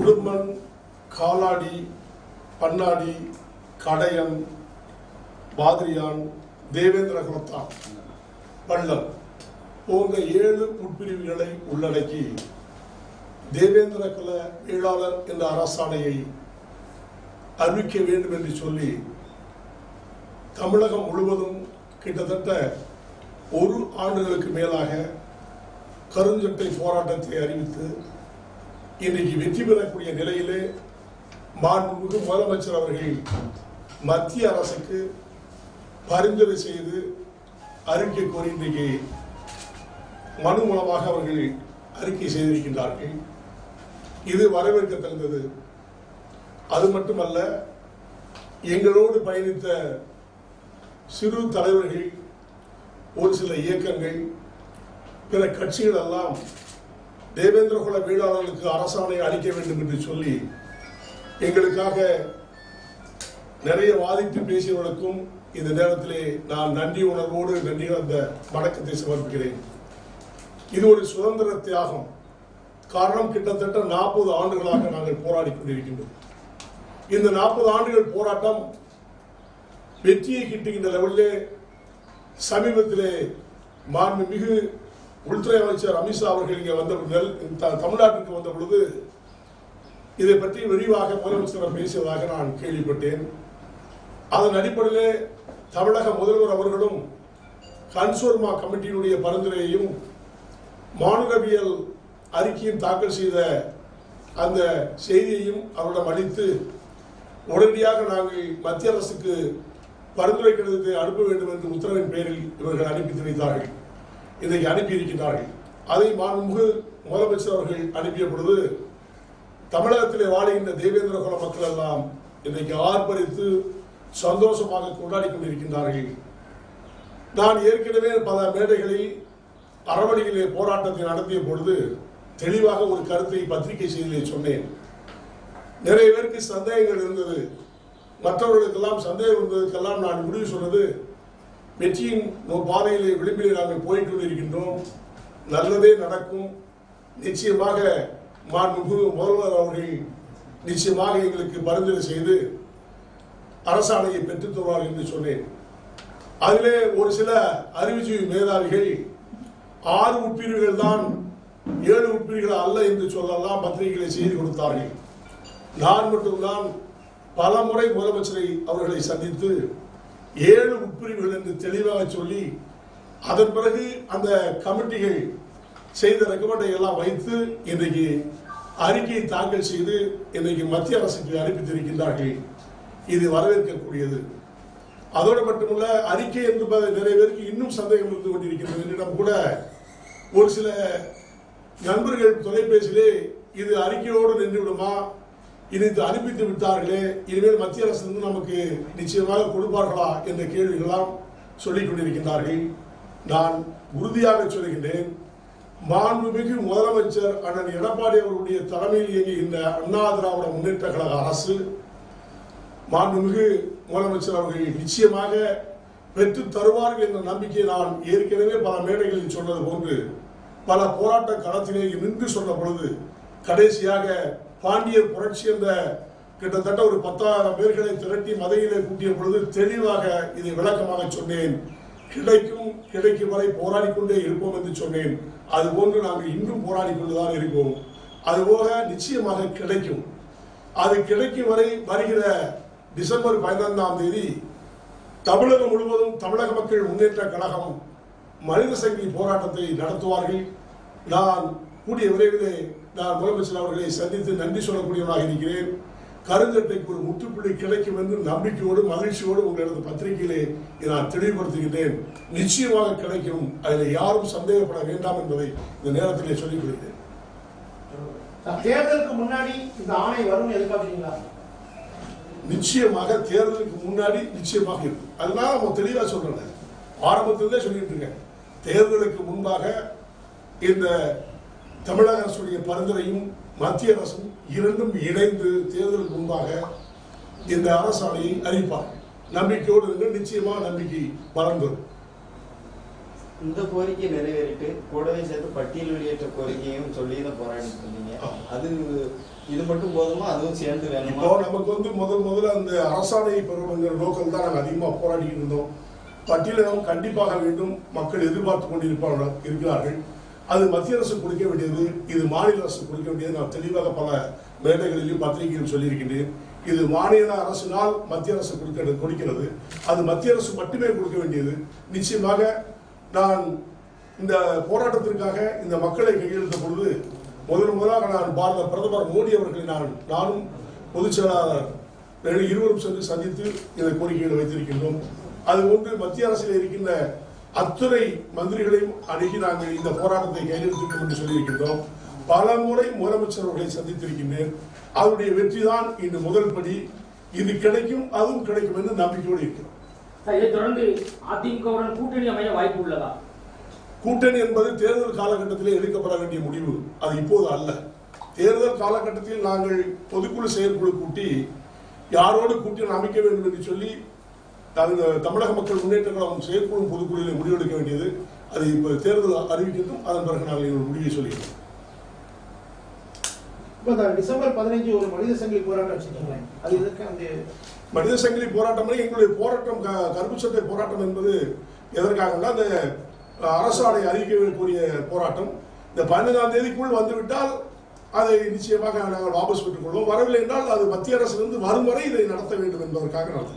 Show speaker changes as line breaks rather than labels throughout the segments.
உடுமன் காலாடி பன்னாடி கடையன் பாதிரியான் தேவேந்திர குலத்தான் பள்ளம் போன்ற ஏழு உட்பிரிவுகளை உள்ளடக்கி தேவேந்திர குல வேளாளர் என்ற அரசாணையை அறிவிக்க வேண்டும் என்று சொல்லி தமிழகம் முழுவதும் கிட்டத்தட்ட ஒரு ஆண்டுகளுக்கு மேலாக கருஞ்சட்டை போராட்டத்தை அறிவித்து இன்றைக்கு வெற்றி பெறக்கூடிய நிலையிலே மாண்புமிகு முதலமைச்சர் அவர்கள் மத்திய அரசுக்கு பரிந்துரை செய்து அறிக்கை கோரி இன்றைக்கு மனு மூலமாக அவர்கள் அறிக்கை செய்திருக்கின்றார்கள் இது வரவேற்கத்தகுந்தது அது மட்டுமல்ல எங்களோடு பயணித்த சிறு தலைவர்கள் ஒரு சில இயக்கங்கள் பிற கட்சிகள் எல்லாம் தேவேந்திர குல வேளாளர்களுக்கு அரசாணை அளிக்க வேண்டும் என்று சொல்லி எங்களுக்காக நிறைய வாதிட்டு பேசியவர்களுக்கும் இந்த நேரத்திலே நான் நன்றி உணர்வோடு நன்றி அந்த வணக்கத்தை சமர்ப்பிக்கிறேன் இது ஒரு சுதந்திர தியாகம் காரணம் கிட்டத்தட்ட நாற்பது ஆண்டுகளாக நாங்கள் போராடி கொண்டிருக்கின்றோம் இந்த நாற்பது ஆண்டுகள் போராட்டம் வெற்றியை கிட்டுகின்ற லெவலிலே சமீபத்திலே மாண்புமிகு உள்துறை அமைச்சர் அமித்ஷா அவர்கள் இங்கே வந்த நெல்- த- தமிழ்நாட்டுக்கு வந்த பொழுது இதை பற்றி விரிவாக முதலமைச்சர் பேசியதாக நான் கேள்விப்பட்டேன் அதன் அடிப்படையிலே தமிழக முதல்வர் அவர்களும் கன்சோர்மா கமிட்டியினுடைய பரிந்துரையையும் மானுடவியல் அறிக்கையும் தாக்கல் செய்த அந்த செய்தியையும் அவரிடம் அளித்து உடனடியாக நாங்கள் மத்திய அரசுக்கு பரிந்துரை கடிதத்தை அனுப்ப வேண்டும் என்று உத்தரவின் பேரில் இவர்கள் அனுப்பி வைத்தார்கள் இன்றைக்கு அனுப்பியிருக்கிறார்கள் அதை மாண்புமிகு முதலமைச்சர் அவர்கள் அனுப்பிய பொழுது தமிழகத்திலே வாழுகின்ற தேவேந்திர குல மக்கள் எல்லாம் இன்றைக்கு ஆர்ப்பரித்து சந்தோஷமாக கொண்டாடி கொண்டிருக்கின்றார்கள் நான் ஏற்கனவே பல மேடைகளில் அறவழியிலே போராட்டத்தை நடத்திய பொழுது தெளிவாக ஒரு கருத்தை பத்திரிகை செய்தியிலே சொன்னேன் நிறைய பேருக்கு சந்தேகங்கள் இருந்தது மற்றவர்களுக்கெல்லாம் சந்தேகம் இருந்ததுக்கெல்லாம் நான் முடிவு சொன்னது வெற்றியின் நோ- பாதையிலே விளிம்பிலே நாங்கள் போய்க் கொண்டிருக்கின்றோம் நல்லதே நடக்கும் நிச்சயமாக மாண்புமிகு முதல்வர் அவர்கள் நிச்சயமாக எங்களுக்கு பரிந்துரை செய்து அரசாணையை பெற்றுத் தருவார் என்று சொன்னேன் அதிலே ஒரு சில அறிவுஜீவி மேதாவிகள் ஆறு உட்பிரிவுகள் தான் ஏழு உட்பிரிவுகள் அல்ல என்று சொல்லலாம் பத்திரிகைகளை செய்து கொடுத்தார்கள் நான் மட்டும்தான் பல முறை முதலமைச்சரை அவர்களை சந்தித்து ஏழு உட்பிரிவுகள் என்று தெளிவாக சொல்லி அதன் பிறகு அந்த கமிட்டிகள் செய்த ரெக்கமெண்டை எல்லாம் வைத்து இன்றைக்கு அறிக்கையை தாக்கல் செய்து இன்றைக்கு மத்திய அரசுக்கு அனுப்பித்திருக்கின்றார்கள் இது வரவேற்கக்கூடியது அதோடு மட்டுமல்ல அறிக்கை என்பது நிறைய பேருக்கு இன்னும் சந்தேகம் இருந்து கொண்டிருக்கிறது என்னிடம் கூட ஒரு சில நண்பர்கள் தொலைபேசியிலே இது அறிக்கையோடு நின்று விடுமா இது இது அனுப்பித்து விட்டார்களே இனிமேல் மத்திய அரசு வந்து நமக்கு நிச்சயமாக கொடுப்பார்களா என்ற கேள்விகளெல்லாம் சொல்லிக் கொண்டிருக்கின்றார்கள் நான் உறுதியாக சொல்கின்றேன் மாண்புமிகு முதலமைச்சர் அண்ணன் எடப்பாடி அவர்களுடைய தலைமையில் இயங்குகின்ற அண்ணா திராவிட முன்னேற்ற கழக அரசு மாண்புமிகு முதலமைச்சர் அவர்கள் நிச்சயமாக பெற்று தருவார்கள் என்ற நம்பிக்கையை நான் ஏற்கனவே பல மேடைகளில் சொன்னது போன்று பல போராட்ட களத்திலே நின்று சொன்ன பொழுது கடைசியாக பாண்டியர் புரட்சி என்ற கிட்டத்தட்ட ஒரு பத்தாயிரம் பேர்களை திரட்டி மதையிலே கூட்டிய பொழுது தெளிவாக இதை விளக்கமாக சொன்னேன் கிடைக்கும் கிடைக்கும் வரை போராடி கொண்டே இருப்போம் என்று சொன்னேன் அதுபோன்று நாங்கள் இன்னும் போராடி கொண்டுதான் இருக்கோம் அதுபோக நிச்சயமாக கிடைக்கும் அது கிடைக்கும் வரை வருகிற டிசம்பர் பதினைந்தாம் தேதி தமிழகம் முழுவதும் தமிழக மக்கள் முன்னேற்ற கழகம் மனித சங்கிலி போராட்டத்தை நடத்துவார்கள் நான் கூடிய விரைவிலே நான் முதலமைச்சர் அவர்களை சந்தித்து நன்றி சொல்லக்கூடியவனாக இருக்கிறேன் கருஞ்சட்டைக்கு ஒரு முற்றுப்புள்ளி கிடைக்கும் என்று நம்பிக்கையோடு மகிழ்ச்சியோடு உங்களது பத்திரிகையிலே இதை நான் தெளிவுபடுத்துகின்றேன் நிச்சயமாக கிடைக்கும் அதில் யாரும் சந்தேகப்பட வேண்டாம் என்பதை இந்த நேரத்திலே சொல்லிக் கொள்கிறேன்
தேர்தலுக்கு முன்னாடி இந்த ஆணை வரும் எதிர்பார்க்குறீங்களா
நிச்சயமாக தேர்தலுக்கு முன்னாடி நிச்சயமாக இருக்கும் அதனால நம்ம தெளிவா சொல்றேன் ஆரம்பத்திலே சொல்லிட்டு இருக்கேன் தேர்தலுக்கு முன்பாக இந்த தமிழக அரசுடைய பரிந்துரையும் மத்திய அரசும் இரண்டும் இணைந்து தேர்தலுக்கு முன்பாக இந்த அரசாணையை அறிவிப்பார்கள் நம்பிக்கையோடு இருங்க நிச்சயமாக நம்பிக்கை வளர்ந்து வரும்.
இந்த கோரிக்கை நிறைவேறிட்டு கூடவே சேர்த்து பட்டியல் வெளியேற்ற கோரிக்கையும் சொல்லி தான் போராடிட்டு இருந்தீங்க
ஆமா.
அது இது மட்டும் போதுமா அதுவும் சேர்ந்து
இப்போ
வேணுமா
நமக்கு வந்து முதல் முதல்ல அந்த அரசாணை பெறணுங்கிற நோக்கம் தான் நாங்கள் அதிகமாக போராடிக்கிட்டு இருந்தோம் பட்டியலிடம் கண்டிப்பாக வேண்டும் மக்கள் எதிர்பார்த்து கொண்டிருப்பார்கள் இருக்கிறார்கள் அது மத்திய அரசு கொடுக்க வேண்டியது இது மாநில அரசு கொடுக்க வேண்டியது நான் தெளிவாக பல மேடைகளிலும் பத்திரிகையிலும் சொல்லியிருக்கின்றேன் இது மாநில அரசினால் மத்திய அரசு கொடுக்கிறது கொடுக்கிறது அது மத்திய அரசு மட்டுமே கொடுக்க வேண்டியது நிச்சயமாக நான் இந்த போராட்டத்திற்காக இந்த மக்களை கையெழுத்த பொழுது முதல் முதலாக நான் பாரத பிரதமர் மோடி அவர்களை நான் நானும் பொதுச் செயலாளர் ரெண்டு இருவரும் சென்று சந்தித்து இந்த கோரிக்கைகளை வைத்திருக்கின்றோம் அது ஒன்று மத்திய அரசில் இருக்கின்ற அத்துறை மந்திரிகளையும் அணுகி நாங்கள் இந்த போராட்டத்தை கையெழுத்திட்டோம் என்று சொல்லியிருக்கின்றோம் பல முறை முதலமைச்சர் அவர்களை சந்தித்திருக்கின்றேன் அவருடைய வெற்றிதான் இன்று முதல் படி இது கிடைக்கும் அதுவும் கிடைக்கும் என்று நம்பிக்கையோடு இருக்கிறோம்
சார், இதைத் தொடர்ந்து அதிமுகவுடன் கூட்டணி அமைய வாய்ப்பு உள்ளதா
கூட்டணி என்பது தேர்தல் காலகட்டத்திலே எடுக்கப்பட வேண்டிய முடிவு அது இப்போது அல்ல தேர்தல் காலகட்டத்தில் நாங்கள் பொதுக்குழு செயற்குழு கூட்டி யாரோடு கூட்டணி அமைக்க வேண்டும் என்று சொல்லி நாங்கள் தமிழக மக்கள் முன்னேற்ற கழகம் செயற்குழு பொதுக்குழுவில் முடிவெடுக்க வேண்டியது அது இப்போ தேர்தல் அறிவிக்கட்டும் அதன் பிறகு நாங்கள் எங்கள் முடிவை சொல்லிக்கிறோம்
இப்போ இந்த டிசம்பர் பதினஞ்சு ஒரு மனித சங்கிலி போராட்டம் வச்சிருக்கீங்க அது எதுக்கு அந்த
மனித சங்கிலி போராட்டம் எங்களுடைய போராட்டம் க- கருப்பு சட்டை போராட்டம் என்பது எதற்காகனா அந்த அரசாணை அறிவிக்கக்கூடிய போராட்டம் இந்த பதினைந்தாம் தேதிக்குள் வந்துவிட்டால் அதை நிச்சயமாக நாங்கள் வாபஸ் பெற்றுக் கொள்வோம் வரவில்லை என்றால் அது மத்திய அரசிலிருந்து வரும் வரை இதை நடத்த வேண்டும் என்பதற்காக நடத்தும்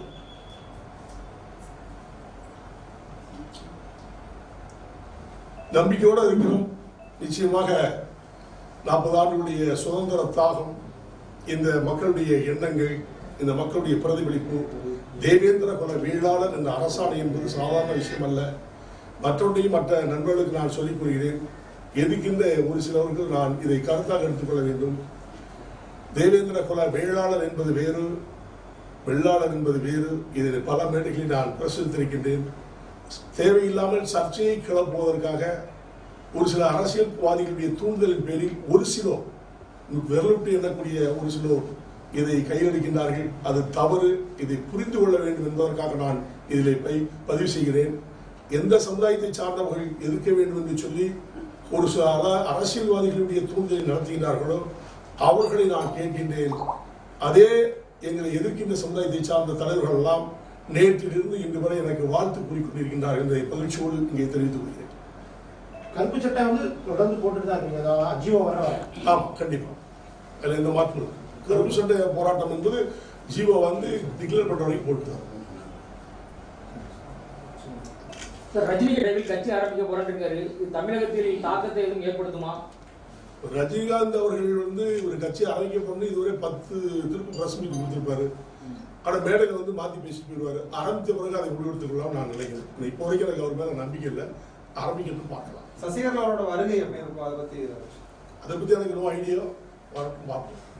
நம்பிக்கையோடு இருக்கிறோம் நிச்சயமாக நாற்பது ஆண்டுகளுடைய சுதந்திர தாகம் இந்த மக்களுடைய எண்ணங்கள் இந்த மக்களுடைய பிரதிபலிப்பு தேவேந்திர குல வேளாளர் என்ற அரசாணை என்பது சாதாரண விஷயம் அல்ல மற்றொன்றையும் மற்ற நண்பர்களுக்கு நான் சொல்லிக் கொள்கிறேன் எதிர்க்கின்ற ஒரு சிலவர்கள் நான் இதை கருத்தாக எடுத்துக்கொள்ள வேண்டும் தேவேந்திர குல வேளாளர் என்பது வேறு வெள்ளாளர் என்பது வேறு இதை பல மேடைகளில் நான் பிரசுரித்திருக்கின்றேன் தேவையில்லாமல் சர்ச்சையை கிளப்புவதற்காக ஒரு சில அரசியல்வாதிகளுடைய தூண்டுதலின் பேரில் ஒரு சிலர் விரலிட்டு எண்ணக்கூடிய ஒரு சிலர் இதை கையெடுக்கின்றார்கள் அது தவறு இதை புரிந்து கொள்ள வேண்டும் என்பதற்காக நான் இதில் பை- பதிவு செய்கிறேன் எந்த சமுதாயத்தை சார்ந்தவர்கள் எதிர்க்க வேண்டும் என்று சொல்லி ஒரு சில அர- அரசியல்வாதிகளுடைய தூண்டுதலை நடத்துகின்றார்களோ அவர்களை நான் கேட்கின்றேன் அதே எங்களை எதிர்க்கின்ற சமுதாயத்தை சார்ந்த தலைவர்கள் எல்லாம் நேற்றிலிருந்து இன்று வரை எனக்கு வாழ்த்து கூறிக்கொண்டிருக்கின்றார் என்ற மகிழ்ச்சியோடு இங்கே தெரிவித்துக் கொள்கிறேன்
கருப்பு சட்டை வந்து தொடர்ந்து போட்டுட்டு தான் இருக்கீங்க அதாவது அஜீவோ வர வர
ஆம் கண்டிப்பா அதில் எந்த மாற்றம் இல்லை. கருப்பு சட்டை போராட்டம் என்பது ஜீவோ வந்து டிக்ளேர் பண்ற வரைக்கும் போட்டுதான்
சார் ரஜினி விரைவில் கட்சி ஆரம்பிக்க போராட்டிருக்காரு இது தமிழகத்தில் தாக்கத்தை எதுவும் ஏற்படுத்துமா
ரஜினிகாந்த் அவர்கள் வந்து ஒரு கட்சி ஆரம்பிக்க பண்ணி இதுவரை பத்து திருப்பு பிரஸ் மீட் கொடுத்திருப்பாரு ஆனா மேடையில வந்து மாத்தி பேசிட்டு போயிடுவாரு ஆரம்பித்த பிறகு அதை முடிவெடுத்துக்கலாம் நான் நினைக்கிறேன் இப்போ வரைக்கும் எனக்கு அவர் மேல நம்பிக்கை இல்லை ஆரம்பிக்கணும் பார்க்கலாம்
சசிகலாவோட வருகை எப்படி இருக்கும் அதை பத்தி
அதை பத்தி எனக்கு இன்னும் ஐடியா பார்ப்போம்